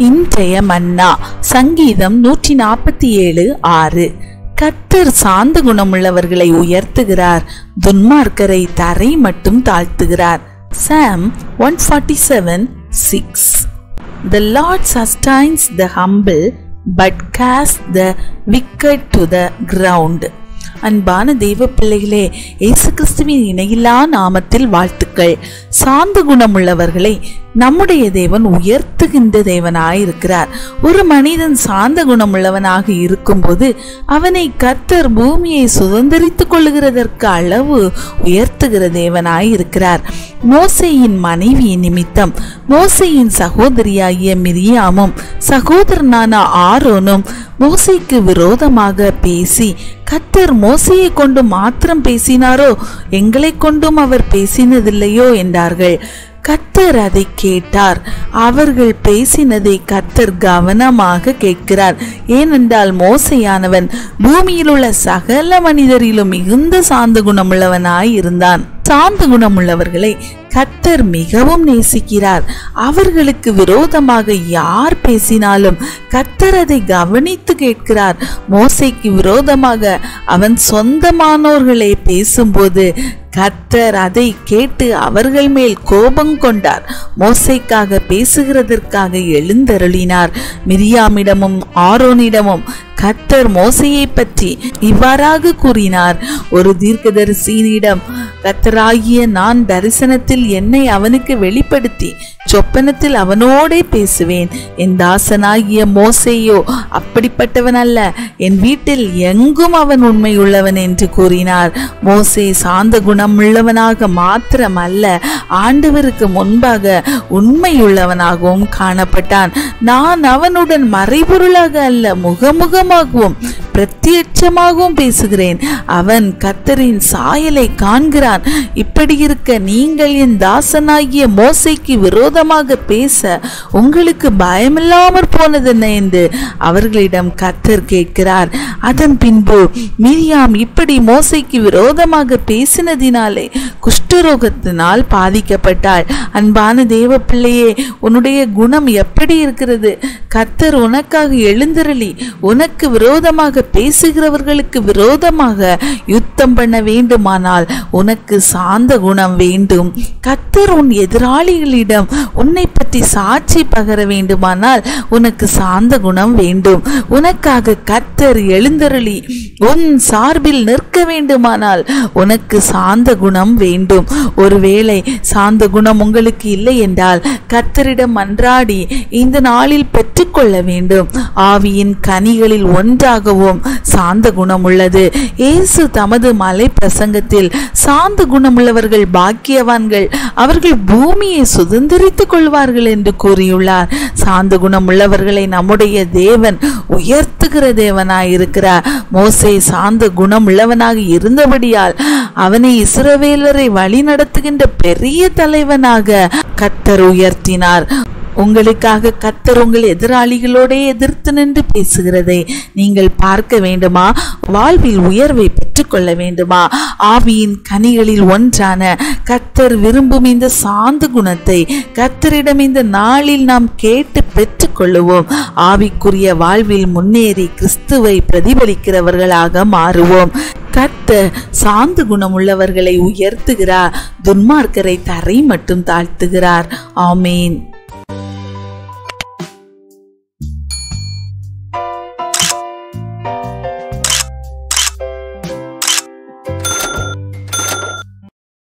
இன்றைய மன்னா சங்கீதம் நூற்றி நாற்பத்தி ஏழு ஆறு கத்தர் சாந்த குணமுள்ளவர்களை உயர்த்துகிறார் துன்மார்க்கரை தரை மட்டும் தாழ்த்துகிறார் psalm one forty seven six The Lord sustains the humble but casts the wicked to the ground. அன்பான தெய்வ பிள்ளைகளே இயேசு கிறிஸ்துவின் இணையில்லா நாமத்தில் வாழ்த்துக்கள் சாந்த குணமுள்ளவர்களை நம்முடைய தேவன் உயர்த்துகின்ற தேவனாயிருக்கிறார் ஒரு மனிதன் சாந்த குணமுள்ளவனாக இருக்கும்போது அவனை கர்த்தர் பூமியை சுதந்திரித்துக் கொள்ளுகிறதற்கு அளவு உயர்த்துகிற தேவனாயிருக்கிறார் மோசையின் மனைவி நிமித்தம் மோசையின் சகோதரியாகிய மிரியாமும் சகோதரனான ஆரோனும் மோசைக்கு விரோதமாக பேசி கத்தர் மோசையை கொண்டு மாத்திரம் பேசினாரோ எங்களை கொண்டும் அவர் பேசினதில்லையோ என்றார்கள் கத்தர் அதை கேட்டார் அவர்கள் பேசினதை கத்தர் கவனமாக கேட்கிறார் ஏனென்றால் மோசையானவன் பூமியில் உள்ள சகல மனிதரிலும் மிகுந்த சாந்த குணமுள்ளவனாய் இருந்தான் சாந்த குணமுள்ளவர்களை கத்தர் மிகவும் நேசிக்கிறார் அவர்களுக்கு விரோதமாக யார் பேசினாலும் கத்தர் அதை கவனித்து கேட்கிறார் மோசைக்கு விரோதமாக அவன் சொந்தமானோர்களே பேசும்போது கத்தர் அதை கேட்டு அவர்கள் மேல் கோபம் கொண்டார் மோசைக்காக பேசுகிறதற்காக எழுந்தருளினார் மிரியாமிடமும் ஆரோனிடமும் கத்தர் மோசையை பற்றி இவ்வாறாக கூறினார் ஒரு தீர்க்கதரிசியினிடம் கத்தராகிய நான் தரிசனத்தில் என்னை அவனுக்கு வெளிப்படுத்தி சொப்பனத்தில் அவனோடே பேசுவேன் என் தாசனாகிய மோசையோ அப்படிப்பட்டவன் அல்ல என் வீட்டில் எங்கும் அவன் உண்மையுள்ளவன் என்று கூறினார் மோசே சாந்த குணமுள்ளவனாக மாத்திரமல்ல ஆண்டவருக்கு முன்பாக உண்மையுள்ளவனாகவும் காணப்பட்டான் நான் அவனுடன் மறைபொருளாக அல்ல முகமுகமாகவும் பிரத்யட்சமாகவும் பேசுகிறேன் அவன் கத்தரின் சாயலை காண்கிறான் இப்படி இருக்க நீங்கள் என் தாசனாகிய மோசைக்கு விரோதமாக பேச உங்களுக்கு பயமில்லாமற் போனதென்ன என்று அவர்களிடம் கத்தர் கேட்கிறார் அதன் பின்பு மிரியாம் இப்படி மோசைக்கு விரோதமாக பேசினதினாலே குஷ்டரோகத்தினால் பாதிக்கப்பட்டாள் அன்பான தேவ பிள்ளையே உன்னுடைய குணம் எப்படி இருக்கிறது கத்தர் உனக்காக எழுந்திரளி உனக்கு விரோதமாக பேசுகிறவர்களுக்கு விரோதமாக யுத்தம் பண்ண வேண்டுமானால் உனக்கு சாந்த குணம் வேண்டும் கத்தர் உன் எதிராளிகளிடம் உன்னை பற்றி சாட்சி பகர வேண்டுமானால் உனக்கு சாந்த குணம் வேண்டும் உனக்காக கத்தர் எழுந்தருளி உன் சார்பில் நிற்க வேண்டுமானால் உனக்கு சாந்த குணம் வேண்டும் ஒருவேளை சாந்த குணம் உங்களுக்கு இல்லை என்றால் கத்தரிடம் மன்றாடி இந்த நாளில் பெற்றுக்கொள்ள வேண்டும் ஆவியின் கனிகளில் ஒன்றாகவும் சாந்த குணம் உள்ளது இயேசு தமது மலை பிரசங்கத்தில் சாந்த குணமுள்ளவர்கள் பாக்கியவான்கள் அவர்கள் பூமியை சுதந்திரித்துக் கொள்வார்கள் என்று கூறியுள்ளார் சாந்த குணமுள்ளவர்களை நம்முடைய தேவன் உயர்த்துகிற தேவனாயிருக்கிறார் மோசே சாந்த குணமுள்ளவனாக இருந்தபடியால் அவனை இஸ்ரவேலரை வழி நடத்துகின்ற பெரிய தலைவனாக கத்தர் உயர்த்தினார் உங்களுக்காக கத்தர் உங்கள் எதிராளிகளோட எதிர்த்து நின்று பேசுகிறதை நீங்கள் பார்க்க வேண்டுமா வாழ்வில் உயர்வை பெற்றுக்கொள்ள வேண்டுமா ஆவியின் கனிகளில் ஒன்றான கத்தர் விரும்பும் இந்த சாந்த குணத்தை கத்தரிடம் இந்த நாளில் நாம் கேட்டு பெற்றுக்கொள்ளுவோம் ஆவிக்குரிய வாழ்வில் முன்னேறி கிறிஸ்துவை பிரதிபலிக்கிறவர்களாக மாறுவோம் கத்த சாந்த குணமுள்ளவர்களை உயர்த்துகிறார் துன்மார்க்கரை தரை மட்டும் தாழ்த்துகிறார் ஆமேன்